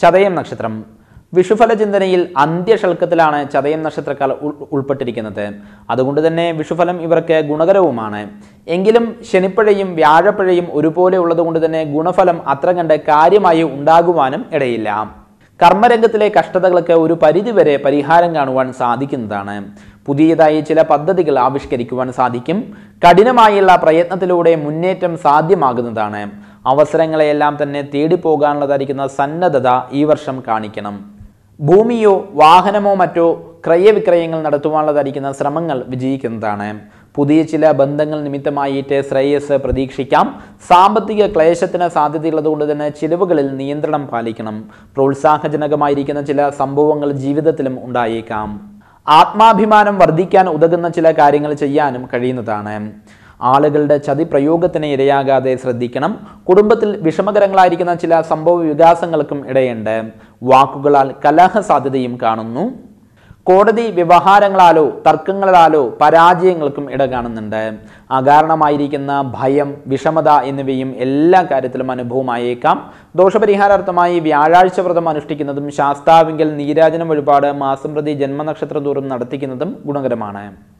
ചതയം നക്ഷത്രം വിഷുഫല ചിന്തനയിൽ അന്ത്യഷൽക്കത്തിലാണ് ചതയം നക്ഷത്രക്കാർ ഉൾ- ഉൾപ്പെട്ടിരിക്കുന്നത് അതുകൊണ്ട് തന്നെ വിഷുഫലം ഇവർക്ക് ഗുണകരവുമാണ് എങ്കിലും ശനിപ്പഴയും വ്യാഴപ്പഴയും ഒരുപോലെ ഉള്ളതുകൊണ്ട് തന്നെ ഗുണഫലം അത്ര കണ്ട് കാര്യമായി ഉണ്ടാകുവാനും ഇടയില്ല കർമ്മരംഗത്തിലെ കഷ്ടതകൾക്ക് ഒരു പരിധിവരെ പരിഹാരം കാണുവാൻ സാധിക്കുന്നതാണ് പുതിയതായി ചില പദ്ധതികൾ ആവിഷ്കരിക്കുവാൻ സാധിക്കും കഠിനമായുള്ള പ്രയത്നത്തിലൂടെ മുന്നേറ്റം സാധ്യമാകുന്നതാണ് അവസരങ്ങളെയെല്ലാം തന്നെ തേടിപ്പോകാനുള്ളതായിരിക്കുന്ന സന്നദ്ധത ഈ വർഷം കാണിക്കണം ഭൂമിയോ വാഹനമോ മറ്റോ ക്രയവിക്രയങ്ങൾ നടത്തുവാനുള്ളതായിരിക്കുന്ന ശ്രമങ്ങൾ വിജയിക്കുന്നതാണ് പുതിയ ചില ബന്ധങ്ങൾ നിമിത്തമായിട്ട് ശ്രേയസ് പ്രതീക്ഷിക്കാം സാമ്പത്തിക ക്ലേശത്തിന് സാധ്യതയുള്ളതുകൊണ്ട് തന്നെ ചിലവുകളിൽ നിയന്ത്രണം പാലിക്കണം പ്രോത്സാഹജനകമായിരിക്കുന്ന ചില സംഭവങ്ങൾ ജീവിതത്തിലും ഉണ്ടായേക്കാം ആത്മാഭിമാനം വർദ്ധിക്കാൻ ഉതകുന്ന ചില കാര്യങ്ങൾ ചെയ്യാനും കഴിയുന്നതാണ് ആളുകളുടെ ചതി പ്രയോഗത്തിന് ഇരയാകാതെ ശ്രദ്ധിക്കണം കുടുംബത്തിൽ വിഷമകരങ്ങളായിരിക്കുന്ന ചില സംഭവ വികാസങ്ങൾക്കും ഇടയുണ്ട് വാക്കുകളാൽ കലഹ സാധ്യതയും കാണുന്നു കോടതി വ്യവഹാരങ്ങളാലോ തർക്കങ്ങളാലോ പരാജയങ്ങൾക്കും ഇട കാണുന്നുണ്ട് അകാരണമായിരിക്കുന്ന ഭയം വിഷമത എന്നിവയും എല്ലാ കാര്യത്തിലും അനുഭവമായേക്കാം ദോഷപരിഹാരാർത്ഥമായി വ്യാഴാഴ്ച വ്രതം അനുഷ്ഠിക്കുന്നതും ശാസ്താവിങ്കൽ നീരാജനം വഴിപാട് മാസം പ്രതി ജന്മനക്ഷത്ര തോറും നടത്തിക്കുന്നതും ഗുണകരമാണ്